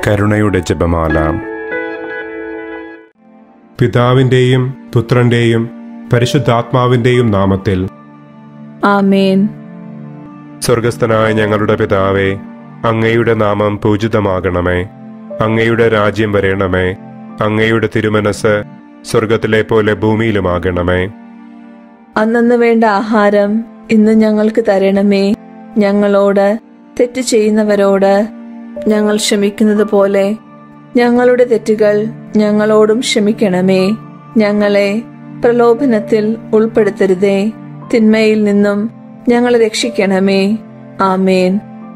കരുണയുടെ ജപമാല പിതാവിൻ്റെയും പുത്രൻ്റെയും പരിശുദ്ധാത്മാവിൻ്റെയും നാമത്തിൽ ആമേൻ സ്വർഗസ്ഥനായ ഞങ്ങളുടെ പിതാവേ അങ്ങയുടെ നാമം പൂജിതമാകണമേ അങ്ങയുടെ രാജ്യം വരേണമേ അങ്ങയുടെ തിരുമനസ് സ്വർഗത്തിലെ പോലെ ഭൂമിയിലുമാകണമേ അന്നന്ന് വേണ്ട ആഹാരം ഇന്ന് ഞങ്ങൾക്ക് തരണമേ ഞങ്ങളോട് തെറ്റ് ചെയ്യുന്നവരോട് ഞങ്ങൾ ക്ഷമിക്കുന്നത് പോലെ ഞങ്ങളുടെ തെറ്റുകൾ ഞങ്ങളോടും ക്ഷമിക്കണമേ ഞങ്ങളെ പ്രലോഭനത്തിൽ ഉൾപ്പെടുത്തരുതേ തിന്മയിൽ നിന്നും ഞങ്ങളെ രക്ഷിക്കണമേ ആമേൻ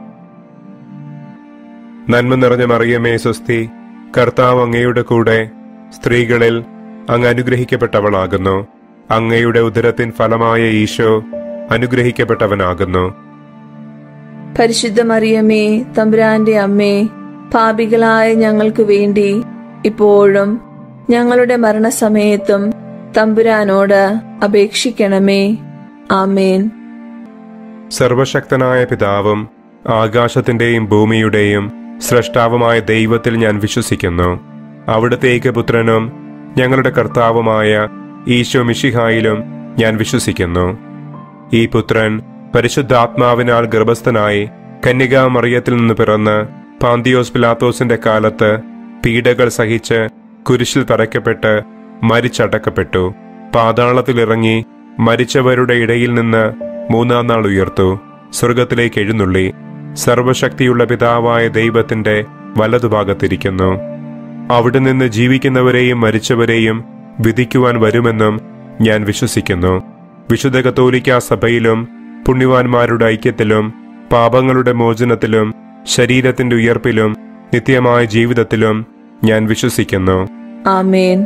നന്മ നിറഞ്ഞ മറിയമേ സ്വസ്തി കർത്താവ് അങ്ങയുടെ കൂടെ സ്ത്രീകളിൽ അങ്ങ് അനുഗ്രഹിക്കപ്പെട്ടവളാകുന്നു അങ്ങയുടെ ഉദരത്തിൻ ഫലമായ ഈശോ അനുഗ്രഹിക്കപ്പെട്ടവനാകുന്നു പരിശുദ്ധ മറിയമേ തമ്പുരാന്റെ അമ്മേ പാപികളായ ഞങ്ങൾക്ക് വേണ്ടി ഇപ്പോഴും ഞങ്ങളുടെ മരണസമയത്തും തമ്പുരാനോട് അപേക്ഷിക്കണമേ ആമേൻ സർവശക്തനായ പിതാവും ആകാശത്തിന്റെയും ഭൂമിയുടെയും സ്രഷ്ടാവുമായ ദൈവത്തിൽ ഞാൻ വിശ്വസിക്കുന്നു അവിടുത്തെ ഏകപുത്രനും ഞങ്ങളുടെ കർത്താവുമായ ഈശോ മിഷിഹായിലും ഞാൻ വിശ്വസിക്കുന്നു ഈ പുത്രൻ പരിശുദ്ധാത്മാവിനാൽ ഗർഭസ്ഥനായി കന്യകാ മറിയത്തിൽ നിന്ന് പിറന്ന് പാന്തിയോസ് പിലാത്തോസിന്റെ കാലത്ത് പീഡകൾ സഹിച്ച് കുരിശിൽ തറയ്ക്കപ്പെട്ട് മരിച്ചടക്കപ്പെട്ടു പാതാളത്തിലിറങ്ങി മരിച്ചവരുടെ ഇടയിൽ നിന്ന് മൂന്നാം നാൾ ഉയർത്തു സ്വർഗത്തിലേക്ക് എഴുന്നള്ളി സർവശക്തിയുള്ള പിതാവായ ദൈവത്തിന്റെ വലതുഭാഗത്തിരിക്കുന്നു അവിടെ നിന്ന് ജീവിക്കുന്നവരെയും മരിച്ചവരെയും വിധിക്കുവാൻ വരുമെന്നും ഞാൻ വിശ്വസിക്കുന്നു വിശുദ്ധ കത്തോലിക്ക സഭയിലും പുണ്യവാന്മാരുടെ ഐക്യത്തിലും പാപങ്ങളുടെ മോചനത്തിലും ശരീരത്തിന്റെ ഉയർപ്പിലും നിത്യമായ ജീവിതത്തിലും ഞാൻ വിശ്വസിക്കുന്നു ആമേൻ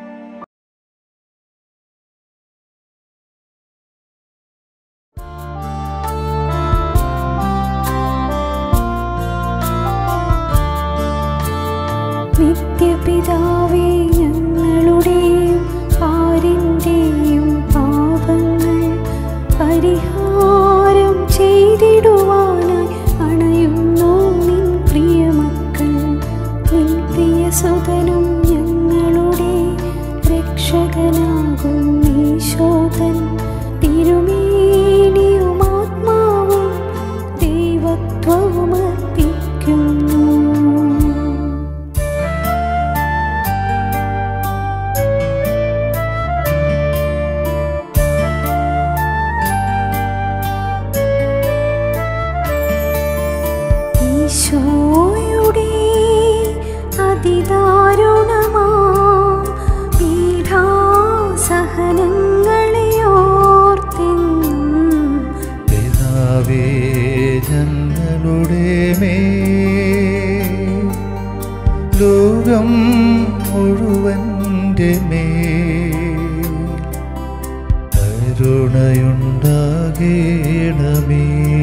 നിത്യപിതാവേ ഞങ്ങളുടെയും ആരിൻ്റെയും പാപങ്ങൾ പരിഹാരം ചെയ്തിടുവാനായി അണയുന്നു നിൻ പ്രിയമക്കൾ നിൻ പ്രിയസുതനും ഞങ്ങളുടെ രക്ഷകനാകും ഈശോതൻ തിരുമേനിയും ആത്മാവും ദൈവത്വവും അർപ്പിക്കുന്നു ഈശോയുടെ അതിദാരുണമാം പീഠാസഹനങ്ങളെ ഓർത്തെന്നും പിതാവേ ഞങ്ങളുടെ മേ ലോകം മുഴുവൻ്റെ മേ കരുണയുണ്ടാകേണമേ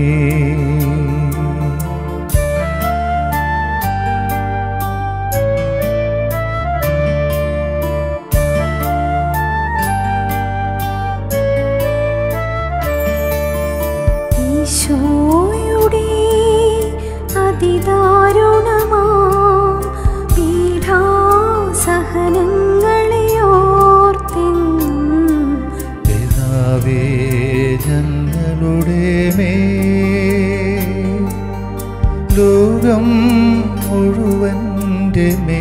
ഈശോയുടെ അതിദാരുണമാം പീഠാസഹനങ്ങളെ ഓർത്തെന്നും പിതാവേ ഞങ്ങളുടെ മേ ലോകം മുഴുവൻ്റെ മേ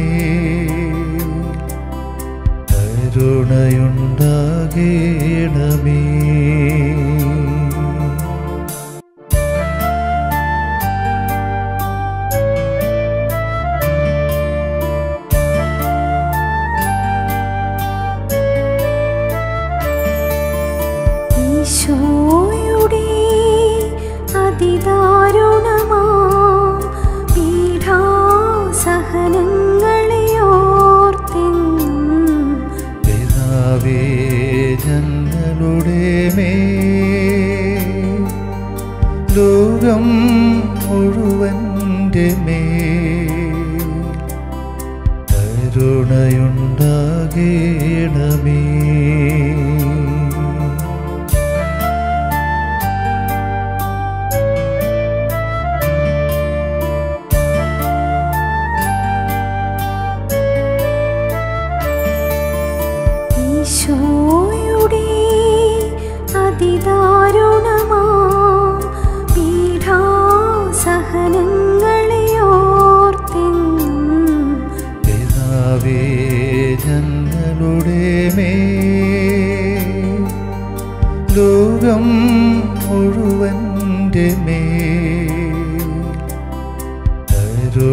കരുണയുണ്ടാകേണമേ ഈശോയുടെ അതിദാരുണമാം പീഠാസഹനങ്ങളെ ഓർത്തെന്നും പിതാവേ ഞങ്ങളുടെ മേ ലോകം മുഴുവൻ്റെ മേ കരുണയുണ്ടാകേണമേ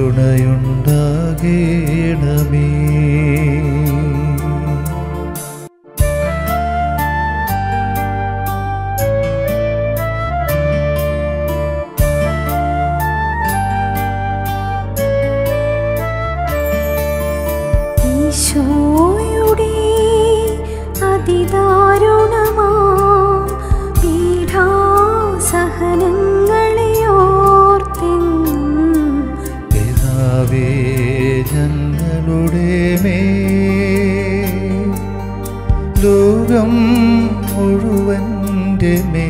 കരുണയുണ്ടാകേണമേ ഈശോയുടെ അതിദാരുണമാ പീഠാസഹനങ്ങളെ ഓർത്തെന്നും പിതാവേ ഞങ്ങളുടെ മേ ലോകം മുഴുവൻ്റെ മേ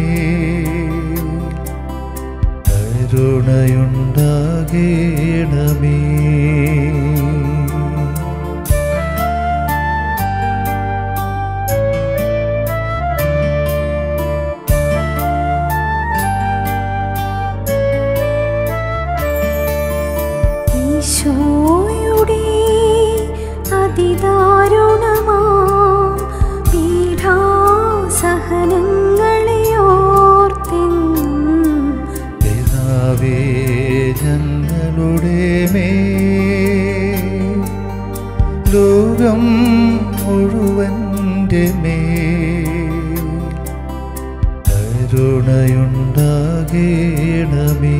കരുണയുണ്ടാകേണമേ ഈശോയുടെ അതിദാരുണമാ പീഠാസഹനങ്ങളെ ഓർത്തെന്നും പിതാവേ ഞങ്ങളുടെ മേ ലോകം മുഴുവൻ്റെ മേ കരുണയുണ്ടാകേണമേ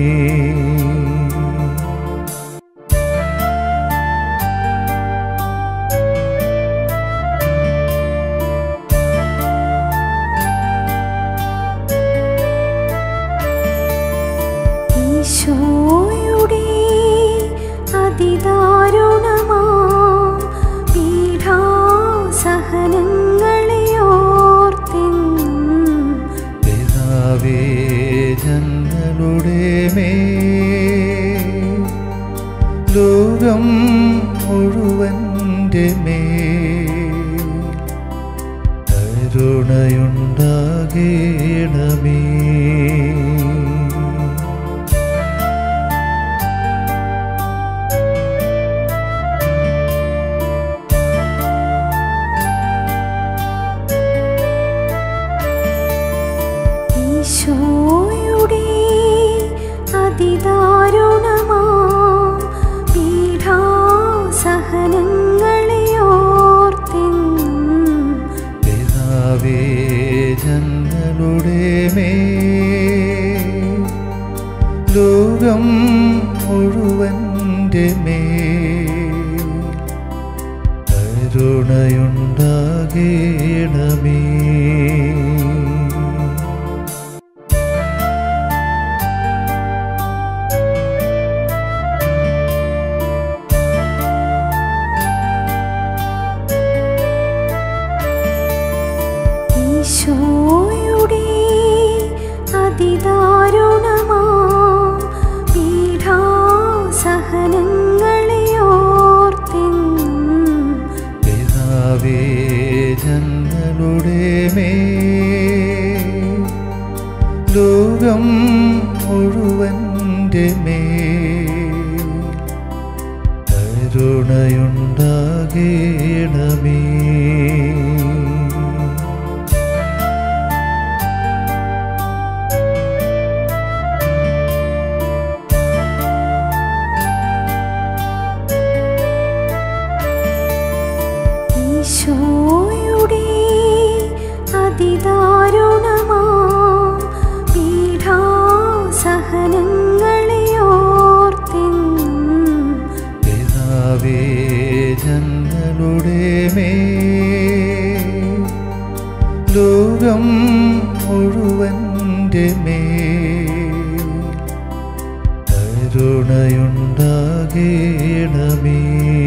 ഈശോയുടെ അതിദാരുണമാ പീഠാസഹനങ്ങളെ ഓർത്തെന്നും പിതാവേ ഞങ്ങളുടെ മേ ലോകം മുഴുവൻ്റെ മേ കരുണയുണ്ടാകേണമേ ഈശോയുടെ അതിദാരുണമാ പീഠാസഹനങ്ങളെ ഓർത്തെന്നും പിതാവേ ഞങ്ങളുടെ മേ ലോകം മുഴുവൻ്റെ മേ കരുണയുണ്ടാകേണമേ ഈശോയുടെ അതിദാരുണമാ പീഠാസഹനങ്ങളെ ഓർത്തെന്നും പിതാവേ ഞങ്ങളുടെ മേ ലോകം മുഴുവൻ്റെ മേ കരുണയുണ്ടാകേണമേ ഈശോയുടെ അതിദാരുണമാ പീഠാസഹനങ്ങളെ ഓർത്തെന്നും പിതാവേ ഞങ്ങളുടെ മേ ലോകം മുഴുവൻ്റെ മേ കരുണയുണ്ടാകേണമേ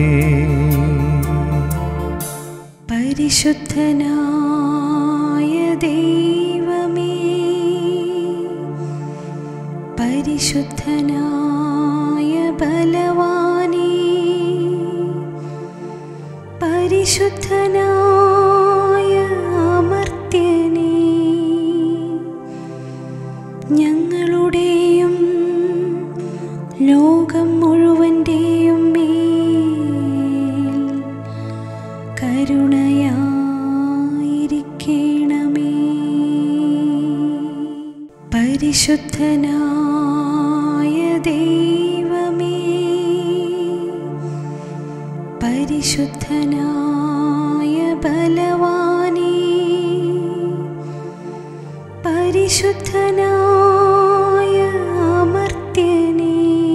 പരിശുദ്ധനായ ദൈവമേ പരിശുദ്ധനായ ബലവാനേ പരിശുദ്ധനായ അമർത്യനേ ഞങ്ങളുടെയും ലോകം മുഴുവൻ്റെയും മേൽ കരുണയായിരിക്കണമേ പരിശുദ്ധനായ ദൈവമേ പരിശുദ്ധനായ ബലവാനേ പരിശുദ്ധനായ അമർത്യനേ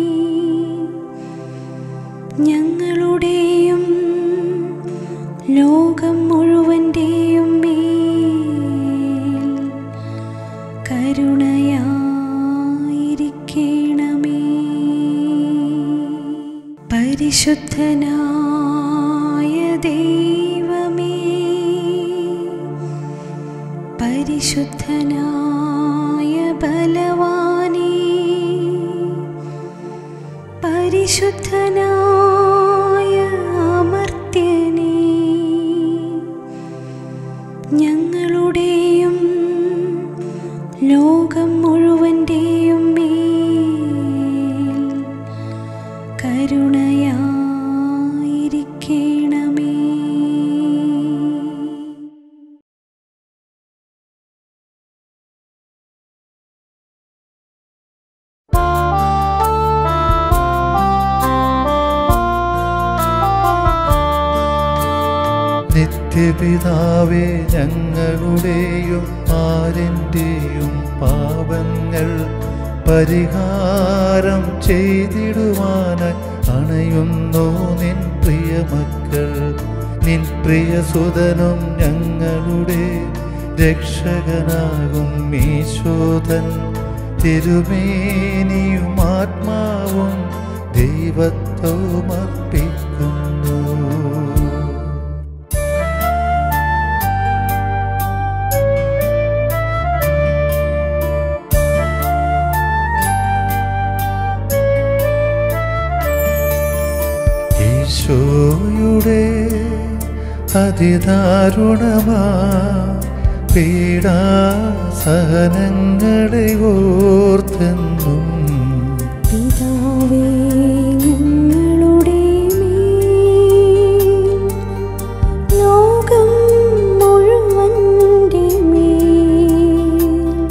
ഞങ്ങളുടെയും ലോകം മുഴുവൻ്റെയും മേൽ കരുണയായിരിക്കണമേ പരിശുദ്ധനായ ദൈവമേ പരിശുദ്ധനായ ബലവാനേ പരിശുദ്ധനായ അമർത്യനേ ഞങ്ങളുടെയും ലോകം മുഴുവൻ്റെയും മേൽ കരുണയായിരിക്കണമേ നിത്യപിതാവേ ഞങ്ങളുടെയും ആരൻ്റെയും പാപങ്ങൾ പരിഹാരം ചെയ്തിടുവാനായി അണയുന്നു നിൻ പ്രിയ മക്കൾ നിൻ പ്രിയ സുതനും ഞങ്ങളുടെ രക്ഷകനാകും ഈശോധൻ തിരുമേനിയും ആത്മാവും ദൈവത്വവും അർപ്പിക്കുന്നു ഈശോയുടെ അതിദാരുണമാ പീഡാസഹനങ്ങളെ ഓർത്തെന്നും പിതാവേ ഞങ്ങളുടെ മേൽ ലോകം മുഴുവൻ്റെ മേൽ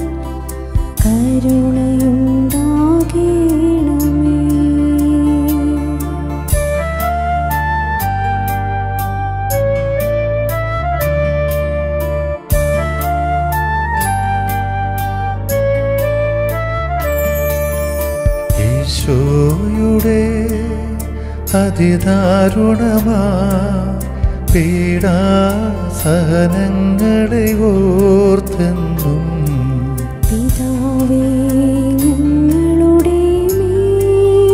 കരുണയുണ്ടാകണമേ ഈശോയുടെ അതിദാരുണമാ പീഡാസഹനങ്ങളെ ഓർത്തെന്നും പിതാവേ ഞങ്ങളുടെ മേൽ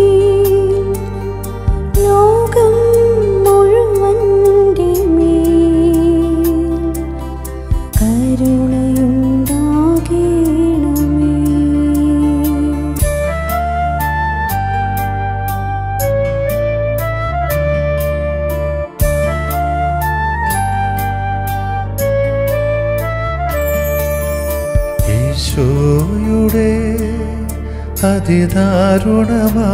ലോകം മുഴുവൻ്റെ മേൽ കരുണയുണ്ടാകണമേ ഈശോയുടെ അതിദാരുണമാ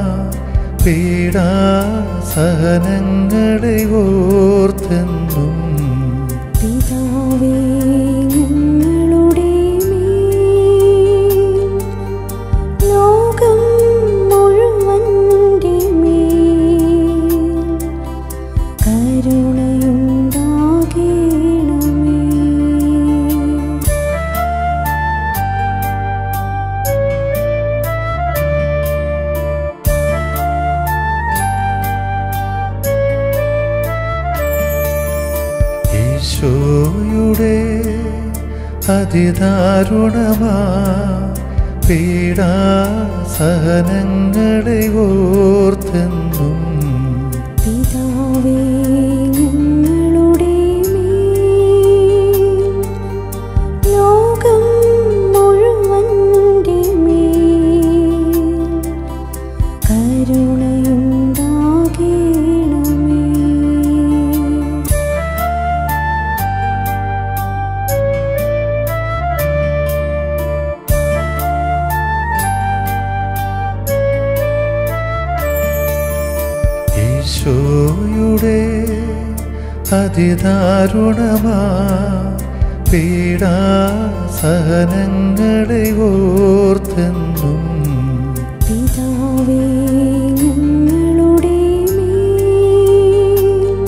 പീഡാസഹനങ്ങളെ ഓർത്തെന്നും പിതാവേ ഞങ്ങളുടെ മേൽ ലോകം മുഴുവൻ്റെ മേൽ കരുണയുണ്ടാകണമേ ഈശോയുടെ അതിദാരുണമാ പീഡാസഹനങ്ങളെ ഓർത്തെന്നും പിതാവേ ഞങ്ങളുടെ മേൽ ലോകം മുഴുവൻ്റെ മേൽ കരുണയുണ്ടാകണമേ ഈശോയുടെ അതിദാരുണമാ പീഡാസഹനങ്ങളെ ഓർത്തെന്നും പിതാവേ ഞങ്ങളുടെ മേൽ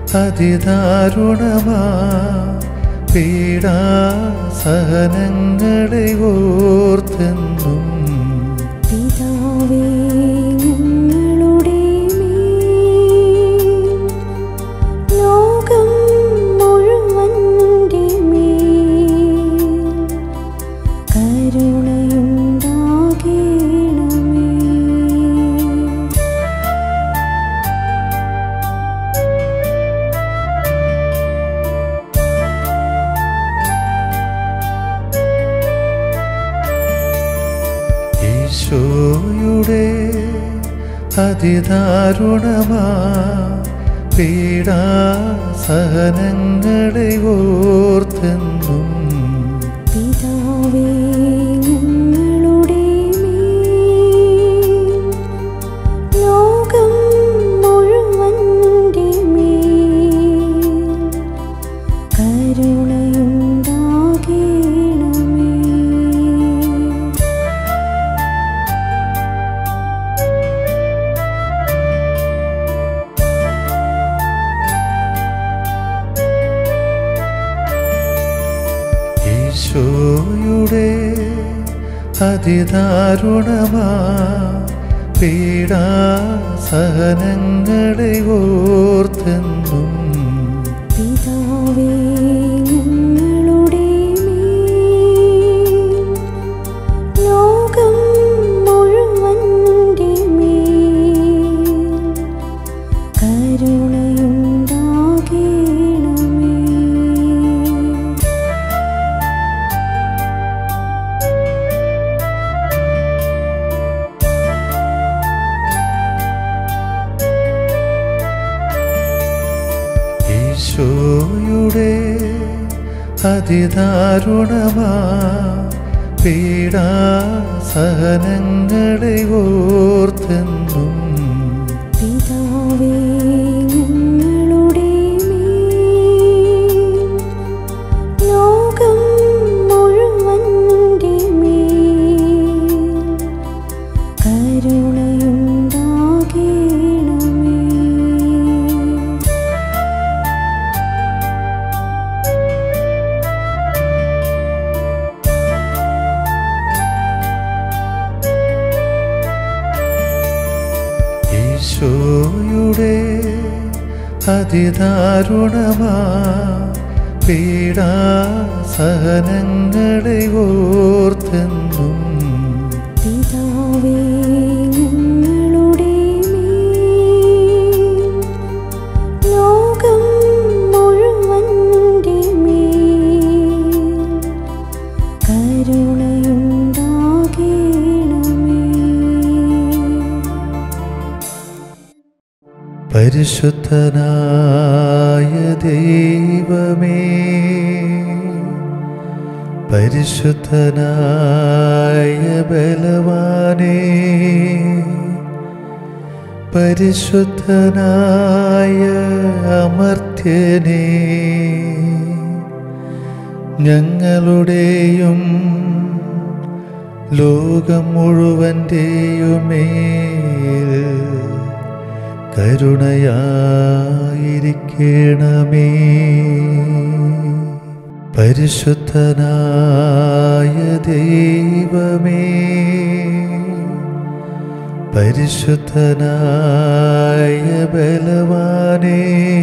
അതിദാരുണമാ പീഡാസഹനങ്ങളെ ഓർത്തെന്നും പിതാവേ ഞങ്ങളുടെ മേൽ ലോകം മുഴുവൻ്റെ മേൽ കരുണയുണ്ടാകണമേ ഈശോയുടെ അതിദാരുണമാ പീഡാസഹനങ്ങളെ ഓർത്തെന്നും പിതാവേ ഞങ്ങളുടെ മേൽ ലോകം മുഴുവൻ്റെ മേൽ കരുണയുണ്ടാകണമേ ഈശോയുടെ അതിദാരുണമാ പീഡാസഹനങ്ങളെ ഓർത്തെന്നും പിതാവേ ഞങ്ങളുടെ മേൽ ലോകം മുഴുവൻ്റെ മേൽ കരുണയുണ്ടാകണമേ ഈശോയുടെ അതിദാരുണമാ പീഡാസഹനങ്ങളെ ഓർത്തെന്നും പിതാവേ ഞങ്ങളുടെ മേൽ ലോകം മുഴുവൻ്റെ മേൽ കരുണയുണ്ടാകണമേ ഈശോയുടെ അതിദാരുണമാ പീഡാസഹനങ്ങളെ ഓർത്തെന്നും പിതാവേ ഞങ്ങളുടെ മേൽ ലോകം മുഴുവൻ്റെ മേൽ കരുണയുണ്ടാകണമേ പരിശുദ്ധനായ ദൈവമേ പരിശുദ്ധനായ ബലവാനേ പരിശുദ്ധനായ അമർത്യനേ ഞങ്ങളുടെയും ലോകം മുഴുവൻ്റെയുമേൽ കരുണയായിരിക്കണമേ പരിശുദ്ധനായ ദൈവമേ പരിശുദ്ധനായ ബലവാനേ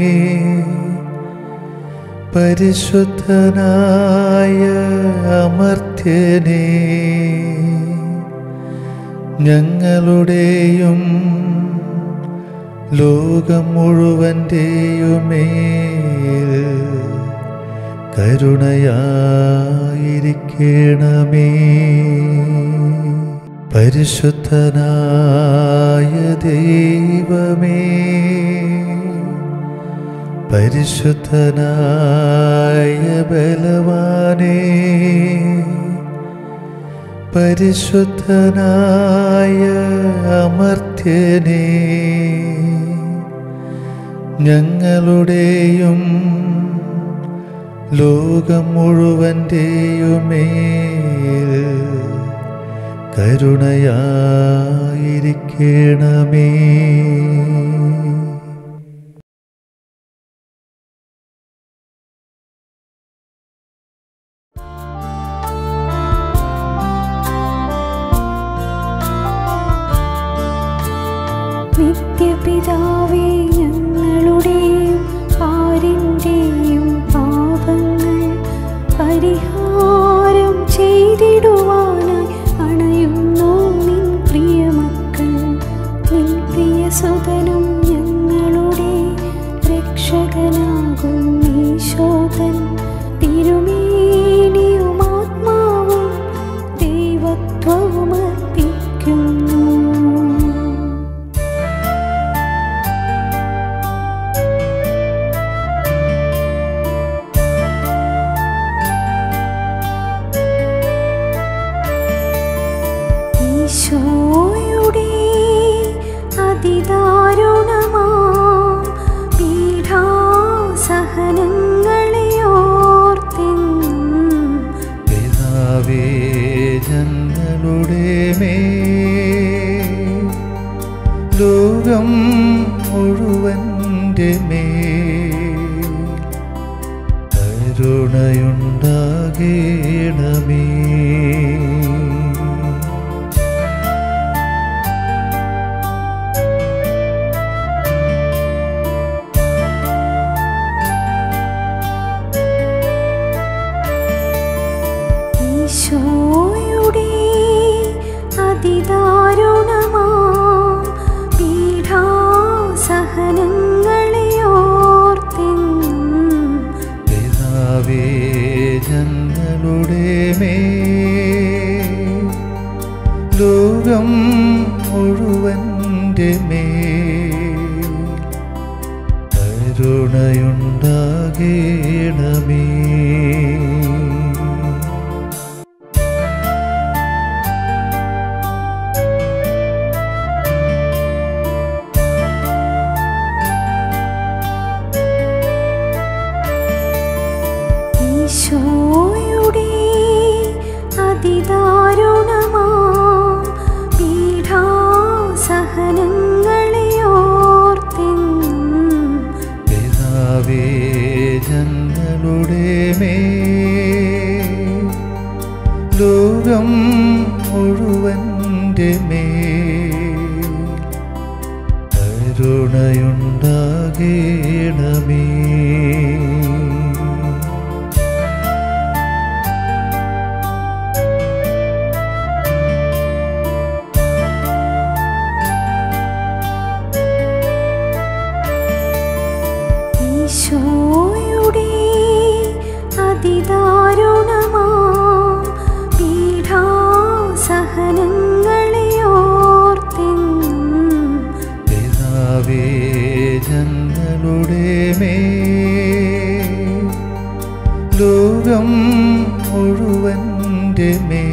പരിശുദ്ധനായ അമർത്യനേ ഞങ്ങളുടെയും ലോകം മുഴുവൻ്റെയുമേൽ കരുണയായിരിക്കണമേ പരിശുദ്ധനായ ദൈവമേ പരിശുദ്ധനായ ബലവാനേ പരിശുദ്ധനായ അമർത്യനേ ഞങ്ങളുടെയും ലോകം മുഴുവൻ്റെയുമേൽ കരുണയായിരിക്കണമേ ദൈവപുത്രനാകും ഈശോതൻ തിരുമേനിയും ആത്മാവും ദൈവത്വവും അർപ്പിക്കുന്നു ഈശോയുടെ അതിദാരുണമാ പീഠാസഹനങ്ങളെ ഓർത്തെന്നും പിതാവേ ഞങ്ങളുടെ മേ ലോകം മുഴുവൻ്റെ മേ കരുണയുണ്ടാകേണമേ ഈശോയുടെ അതിദാരുണമാ പീഠാസഹനങ്ങളെ ഓർത്തെന്നും പിതാവേ ഞങ്ങളുടെ മേ ലോകം മുഴുവൻ്റെ മേ കരുണയുണ്ടാകേണമേ ഈശോയുടെ അതിദാരുണമാ പീഠാസഹനങ്ങളെ ഓർത്തെന്നും പിതാവേ ഞങ്ങളുടെ മേ ലോകം മുഴുവൻ്റെ മേ കരുണയുണ്ടാകേണമേ ഈശോയുടെ അതിദാരുണമാ പീഠാസഹനങ്ങളെ ഓർത്തെന്നും പിതാവേ ഞങ്ങളുടെ മേ ലോകം മുഴുവൻ്റെ മേ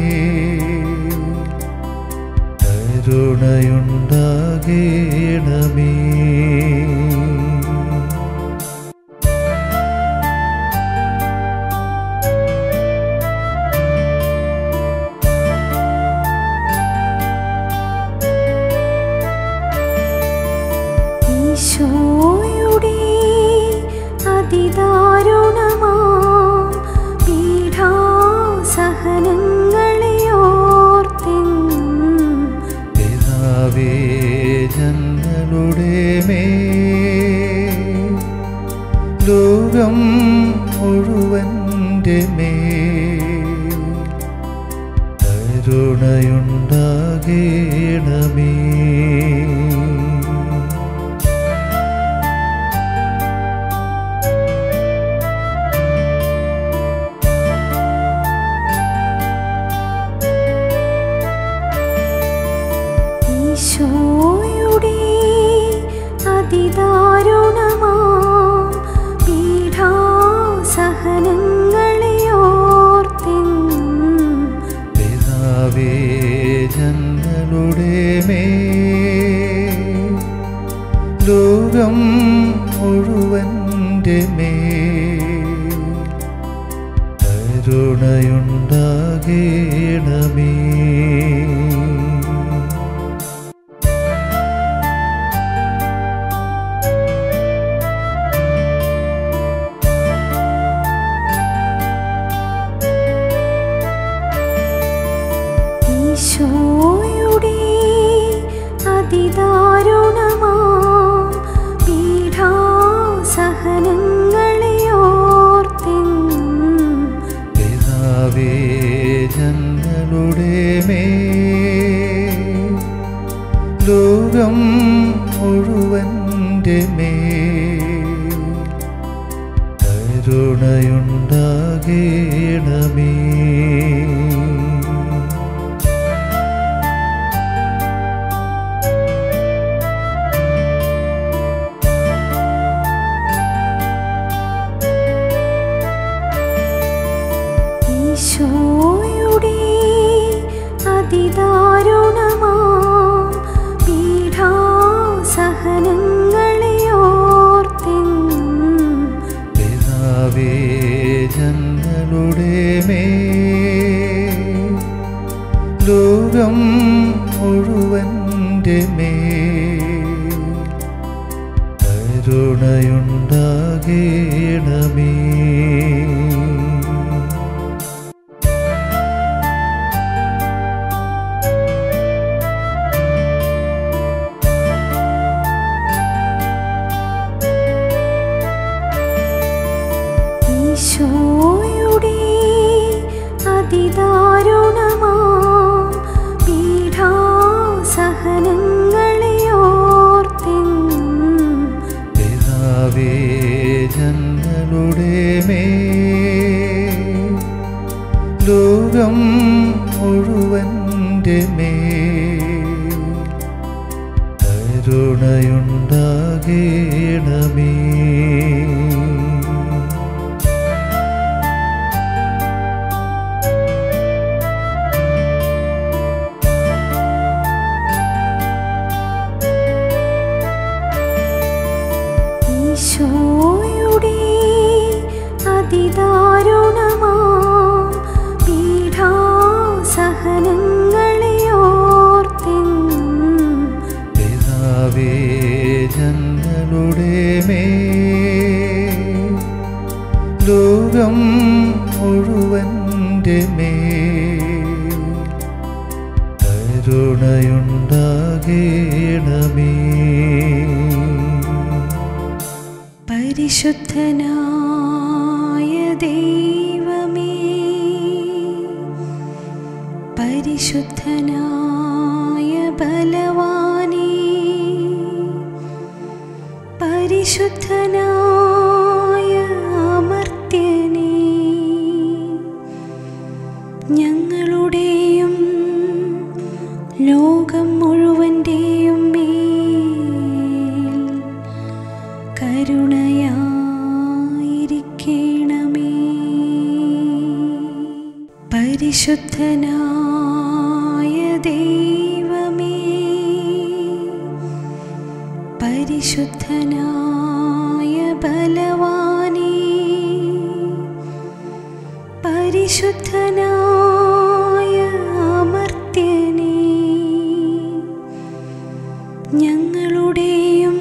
കരുണയുണ്ടാകേണമേ ഈശോയുടെ അതിദാരുണമാ പീഠാസഹനങ്ങളെ ഓർത്തെന്നും പിതാവേ ഞങ്ങളുടെ മേ ലോകം മുഴുവൻ്റെ മേ കരുണയുണ്ടാകേണമേ ഈശോയുടെ അതിദാരുണമാ പീഠാസഹനങ്ങളെ ഓർത്തെന്നും പിതാവേ ഞങ്ങളുടെ മേ ലോകം മുഴുവൻ്റെ മേ കരുണയുണ്ടാകേണമേ ഈശോയുടെ അതിദാരുണമാ പീഠാസഹനങ്ങളെ ഓർത്തെന്നും പിതാവേ ഞങ്ങളുടെ മേ ലോകം മുഴുവൻ്റെ മേ കരുണയുണ്ടാകേണമേ ഈശോയുടെ അതിദാരുണമാ പീഠാസഹനങ്ങളെ ഓർത്തെന്നും പിതാവേ ഞങ്ങളുടെ മേ ലോകം മുഴുവൻ്റെ മേ കരുണയുണ്ടാകേണമേ ഈശോയുടെ അതിദാരുണമാ പീഠാസഹനങ്ങളെ ഓർത്തെന്നും പിതാവേ ഞങ്ങളുടെ മേ ലോകം മുഴുവൻ്റെ മേ കരുണയുണ്ടാകേണമേ ഈശോയുടെ അതിദാരുണമാ പീഠാസഹനങ്ങളെ ഓർത്തെന്നും പിതാവേ ഞങ്ങളുടെ മേ ലോകം മുഴുവൻ്റെ മേ കരുണയുണ്ടാകേണമേ പരിശുദ്ധനായ ദൈവമേ പരിശുദ്ധനായ ബലവാനേ പരിശുദ്ധനായ അമർത്യനേ ഞങ്ങളുടെയും ലോകം മുഴുവൻ്റെയും മേൽ കരുണയായിരിക്കണമേ പരിശുദ്ധനായ ദൈവമേ പരിശുദ്ധനായ ബലവാനേ പരിശുദ്ധനായ അമർത്യനേ ഞങ്ങളുടെയും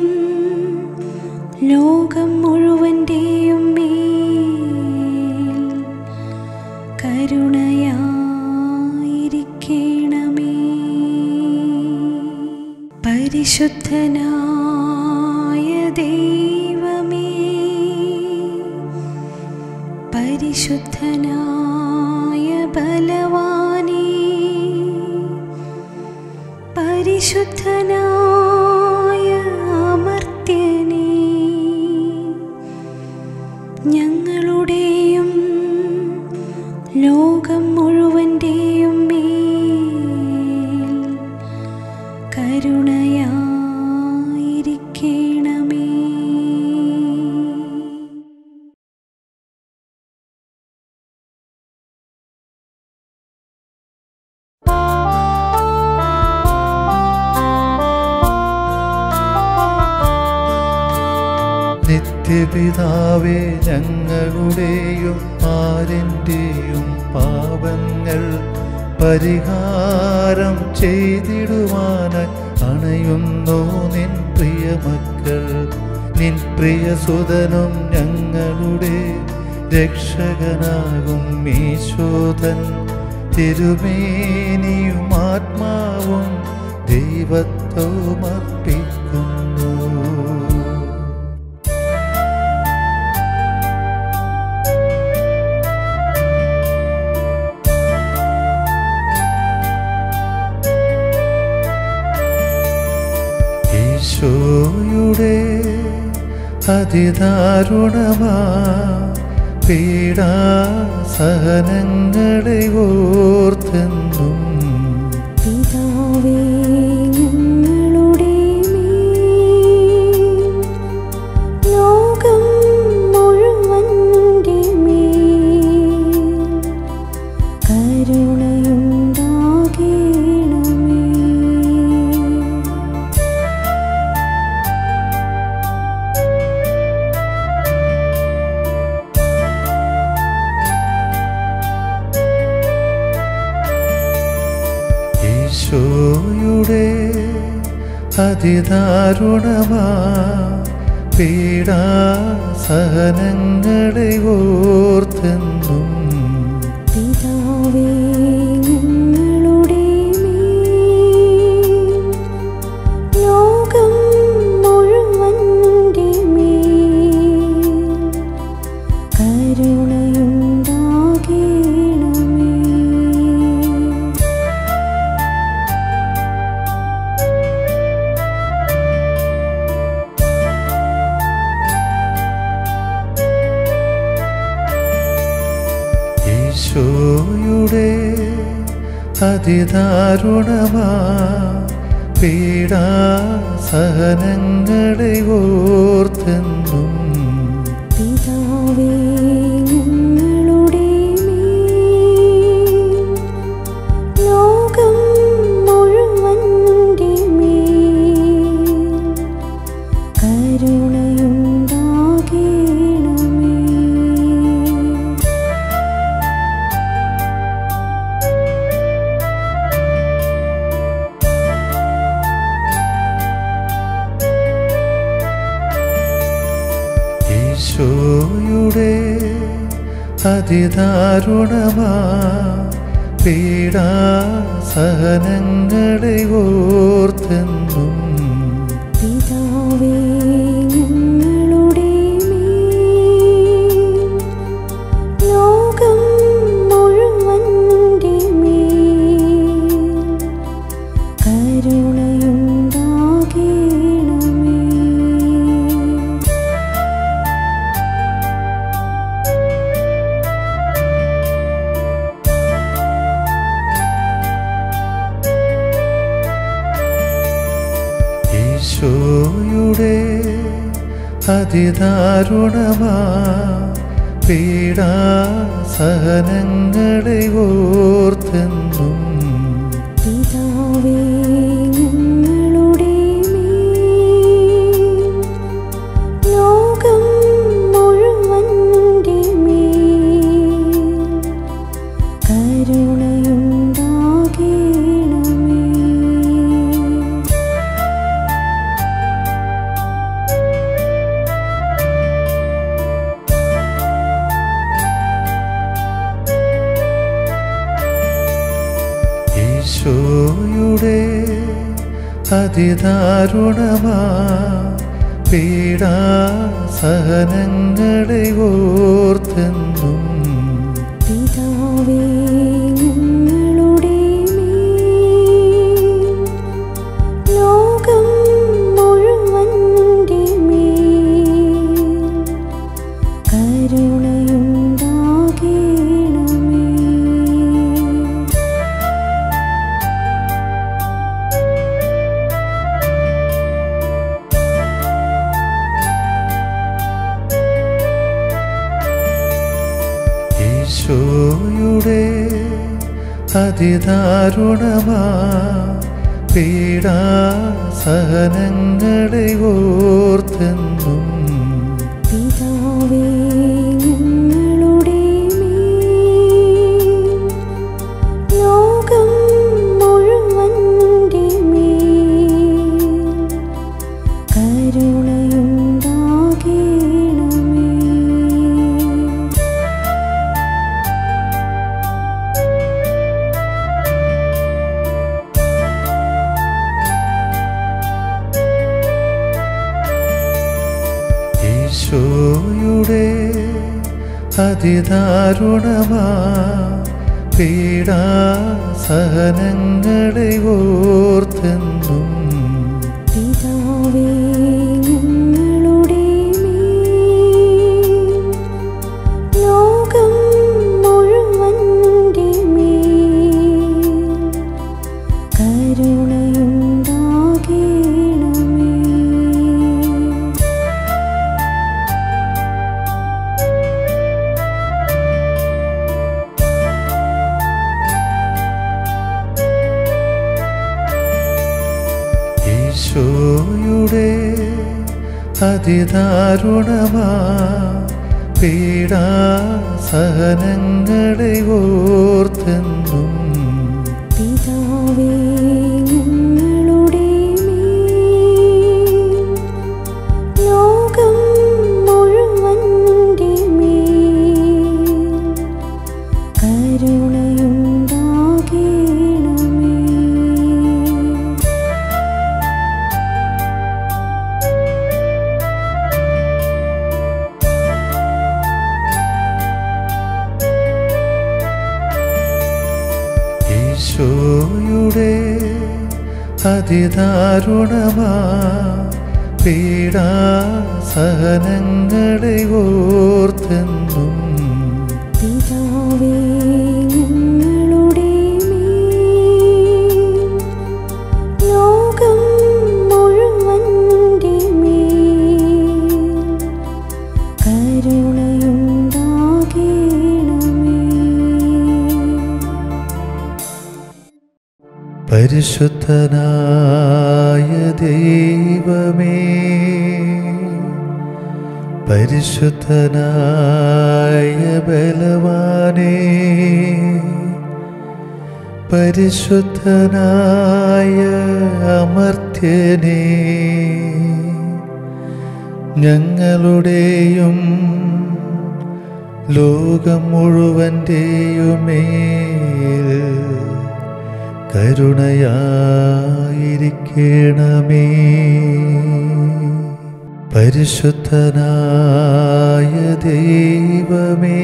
ലോകം മുഴുവൻ്റെയും മേൽ കരുണയായിരിക്കണമേ പരിശുദ്ധനായ ദൈവമേ പരിശുദ്ധനായ ബലവാനേ പരിശുദ്ധനായ അമർത്യനേ ഞങ്ങളുടെയും ലോകം മുഴുവൻ്റെയും മേൽ കരുണയായിരിക്കണമേ നിത്യപിതാവേ ഞങ്ങളുടെയും ആരിൻ്റെയും പാപങ്ങൾ പരിഹാരം ചെയ്തിടുവാനായി അണയുന്നു നിൻ പ്രിയ മക്കൾ നിൻ പ്രിയ സുതനും ഞങ്ങളുടെ രക്ഷകനാകും ഈശോധൻ തിരുമേനിയും ആത്മാവും ദൈവത്വം അർപ്പിക്കുന്നു ഈശോയുടെ അതിദാരുണമാ പീഡാസഹനങ്ങളെ ഓർത്തെന്നും പിതാവേ ഞങ്ങളുടെ മേൽ ലോകം മുഴുവൻ്റെ മേൽ കരുണയുണ്ടാകണമേ ഈശോയുടെ അതിദാരുണമാ പീഡാസഹനങ്ങളെ ഓർത്തെന്നും പിതാവേ ഞങ്ങളുടെ മേൽ ലോകം മുഴുവൻ്റെ മേൽ കരുണയുണ്ടാകണമേ ഈശോയുടെ അതിദാരുണമാ പീഡാസഹനങ്ങളെ ഓർത്തെന്നും പിതാവേ ഞങ്ങളുടെ മേൽ ലോകം മുഴുവൻ്റെ മേൽ കരുണയുണ്ടാകണമേ ഈശോയുടെ അതിദാരുണമാ പീഡാസഹനങ്ങളെ ഓർത്തെന്നും പിതാവേ ഞങ്ങളുടെ മേൽ ലോകം മുഴുവൻ്റെ മേൽ കരുണയുണ്ടാകണമേ ഈശോയുടെ അതിദാരുണമാ പീഡാസഹനങ്ങളെ ഓർത്തെന്നും പിതാവേ ഞങ്ങളുടെ മേൽ ലോകം മുഴുവൻ്റെ മേൽ കരുണയുണ്ടാകണമേ ഈശോയുടെ അതിദാരുണമാ പീഡാസഹനങ്ങളെ ഓർത്തെന്നും പിതാവേ ഞങ്ങളുടെ മേൽ ലോകം മുഴുവൻ്റെ മേൽ കരുണയുണ്ടാകണമേ ഈശോയുടെ അതിദാരുണമാ പീഡാസഹനങ്ങളെ ഓർത്തെന്നും പിതാവേ ഞങ്ങളുടെ മേൽ ലോകം മുഴുവൻ്റെ മേൽ കരുണയുണ്ടാകണമേ ഈശോയുടെ അതിദാരുണമാ പീഡാസഹനങ്ങളെ ഓർത്തെന്നും പിതാവേ ഞങ്ങളുടെ മേൽ അതിദാരുണമാ പീഡാസഹനങ്ങളെ ഓർത്തെന്നും പിതാവേ ഞങ്ങളുടെ മേൽ ലോകം മുഴുവൻ്റെ മേൽ കരുണയുണ്ടാകേണമേ ഈശോയുടെ അതിദാരുണമാ പീഡാസഹനങ്ങളെ ഓർത്തെന്നും പിതാവേ ഞങ്ങളുടെ മേൽ ലോകം മുഴുവൻ്റെ മേൽ കരുണയുണ്ടാകേണമേ പരിശുദ്ധനായ ദൈവമേ പരിശുദ്ധനായ ബലവാനേ പരിശുദ്ധനായ അമർത്യനേ ഞങ്ങളുടെയും ലോകം മുഴുവൻ്റെയുമേൽ കരുണയായിരിക്കണമേ പരിശുദ്ധനായ ദൈവമേ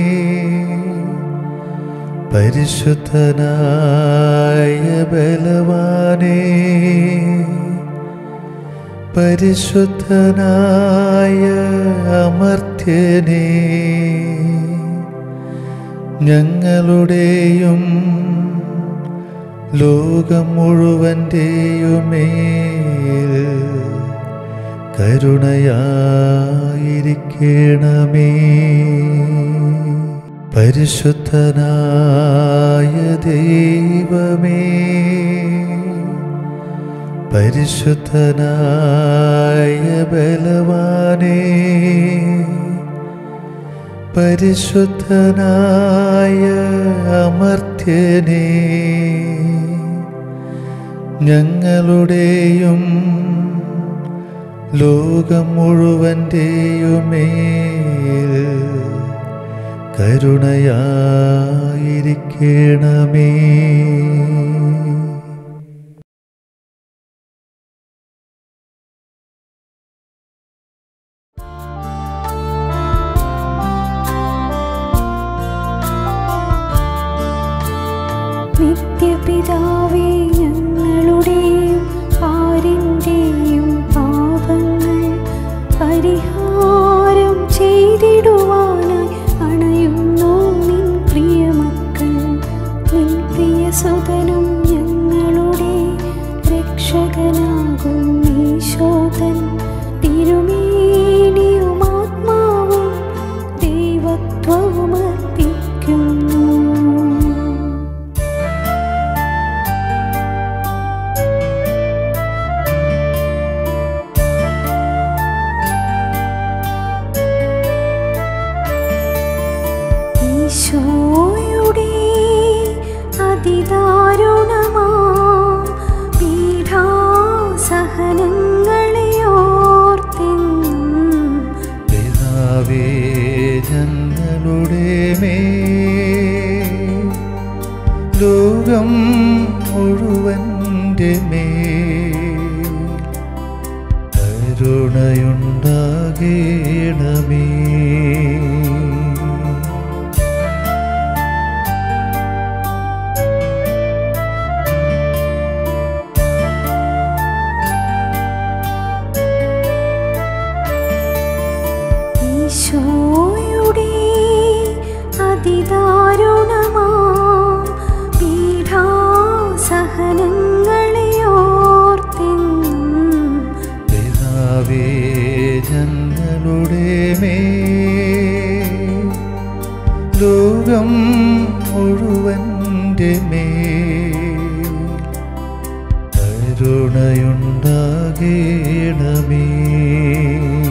പരിശുദ്ധനായ ബലവാനേ പരിശുദ്ധനായ അമർത്യനേ ഞങ്ങളുടെയും ലോകം മുഴുവൻ്റെയുമേൽ കരുണയായിരിക്കണമേ പരിശുദ്ധനായ ദൈവമേ പരിശുദ്ധനായ ബലവാനേ പരിശുദ്ധനായ അമർത്യനേ ഞങ്ങളുടെയും ലോകം മുഴുവൻ്റെയുമേൽ കരുണയായിരിക്കണമേ നിത്യപിതാവേ ഞങ്ങളുടെയും ആരിൻ്റെയും പാപങ്ങൾ പരിഹാരം ചെയ്തിടുവാനായി അണയുന്നു നിൻ പ്രിയമക്കൾ നിൻ പ്രിയസുതനും ഞങ്ങളുടെ രക്ഷകനാകും ഈശോതൻ തിരുമേനിയും ആത്മാവും ദൈവത്വവും അർപ്പിക്കുന്നു ഈശോയുടെ അതിദാരുണമാ പീഠാസഹനങ്ങളെ ഓർത്തെന്നും പിതാവേ ഞങ്ങളുടെ മേ ലോകം മുഴുവൻ്റെ മേ കരുണയുണ്ടാകേണമേ ഈശോയുടെ അതിദാരുണമാ പീഠാസഹനങ്ങളെ ഓർത്തെന്നും പിതാവേ ഞങ്ങളുടെ മേ ലോകം മുഴുവൻ്റെ മേ കരുണയുണ്ടാകേണമേ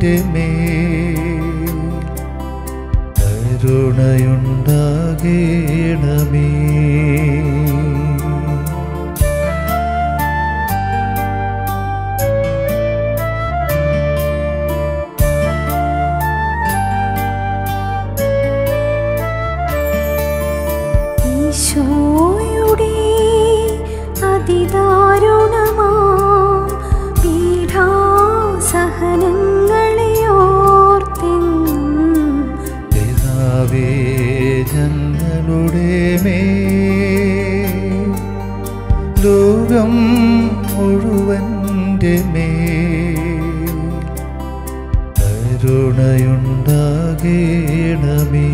മേൽ കരുണയുണ്ടാകേണമേ ഈശോയുടെ അതിദാരുണമാ പീഠാസഹനങ്ങളെ ഓർത്തെന്നും പിതാവേ ജനങ്ങളുടെ മേൽ ലോകം മുഴുവൻ്റെ മേൽ കരുണയുണ്ടാകേണമേ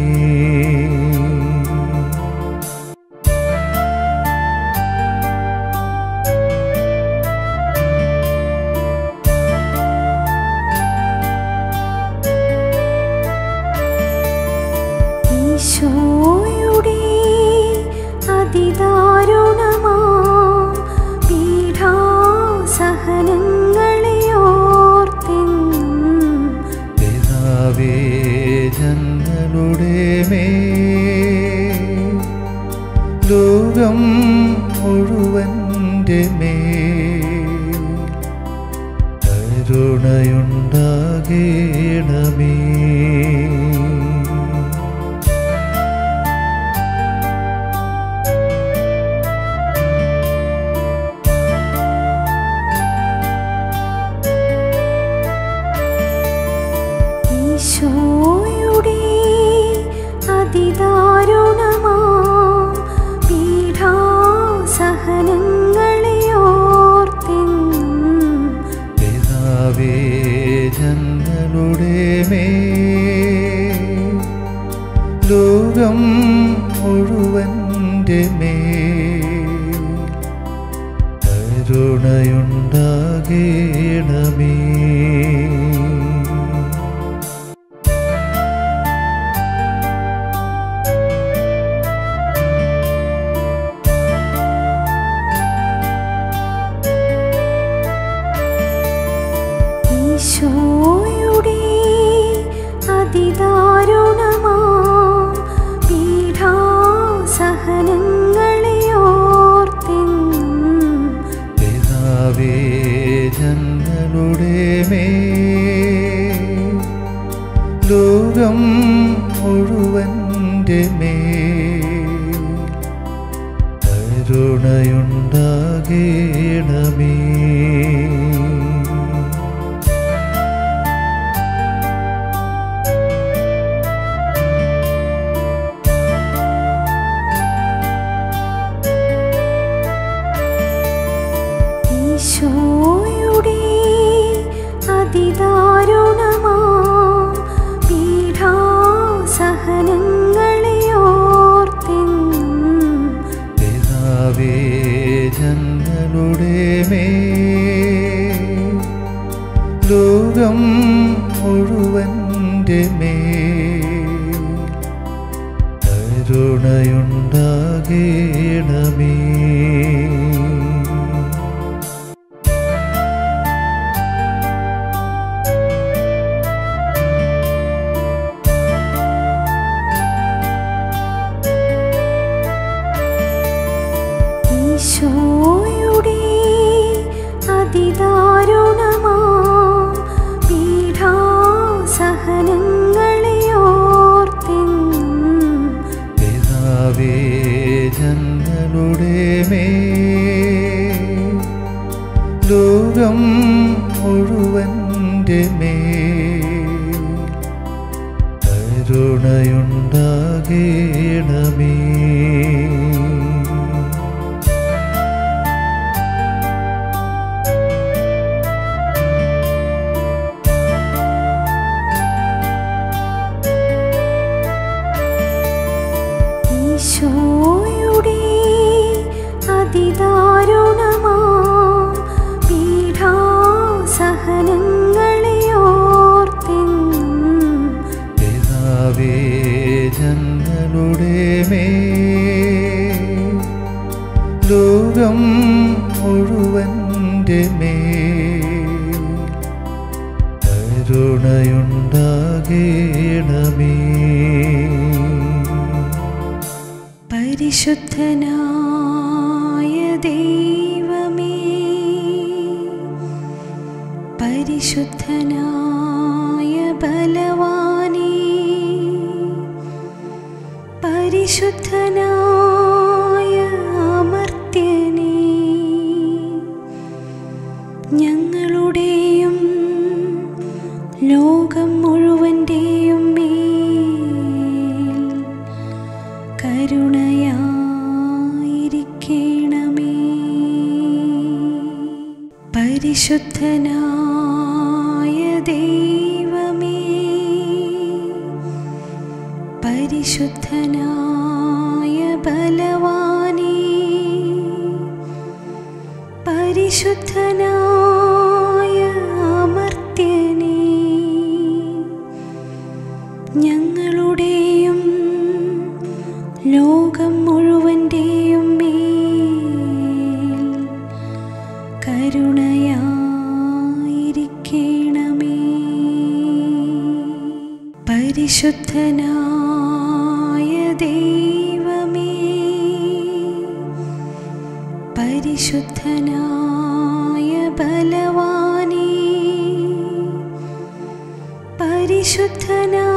ഈശോയുടെ അതിദാരുണമാ പീഠാസഹനങ്ങളെ ഓർത്തെന്നും പിതാവേ ജനങ്ങളുടെ മേൽ ലോകം മുഴുവൻ്റെ മേൽ കരുണയുണ്ടാകേണമേ ഈശോയുടെ അതിദാരുണമാ പീഠാസഹനങ്ങളെ ഓർത്തെന്നും പിതാവേ ജനങ്ങളുടെ മേൽ ലോകം മുഴുവൻ്റെ മേൽ കരുണയുണ്ടാകേണമേ ഈശോയുടെ അതിദാരുണമാ പീഠാസഹനങ്ങളെ ഓർത്തെന്നും പിതാവേ ജനങ്ങളുടെ മേൽ ലോകം മുഴുവൻ്റെ മേൽ കരുണയുണ്ടാകേണമേ ഈശോയുടെ അതിദാരുണമാ പീഠാസഹനങ്ങളെ ഓർത്തെന്നും പിതാവേ ജനങ്ങളുടെ മേൽ ലോകം മുഴുവൻ്റെ മേൽ കരുണയുണ്ടാകേണമേ ഈശോയുടെ അതിദാരുണമാ പീഠാസഹനങ്ങളെ ഓർത്തെന്നും പിതാവേ ജനങ്ങളുടെ മേൽ ലോകം മുഴുവൻ്റെ മേൽ കരുണയുണ്ടാകേണമേ ഈശോയുടെ അതിദാരുണമാ പീഠാസഹനങ്ങളെ ഓർത്തെന്നും പിതാവേ ജനങ്ങളുടെ മേൽ കരുണയുണ്ടാകേണമേ പരിശുദ്ധനായ ദൈവമേ പരിശുദ്ധനായ ബലവാനേ പരിശുദ്ധനായ അമർത്യനേ ഞങ്ങളുടെയും ലോകം മുഴുവൻ്റെയും മേൽ കരുണയായിരിക്കണമേ പരിശുദ്ധനായ ദൈവമേ പരിശുദ്ധനായ ബലവാനേ പരിശുദ്ധനായ അമർത്യനേ ഞങ്ങളുടെയും ലോകം മുഴുവൻ്റെയും മേൽ കരുണയായിരിക്കണമേ പരിശുദ്ധനായ ദൈവമേ പരിശുദ്ധനായ ബലവാനേ പരിശുദ്ധനായ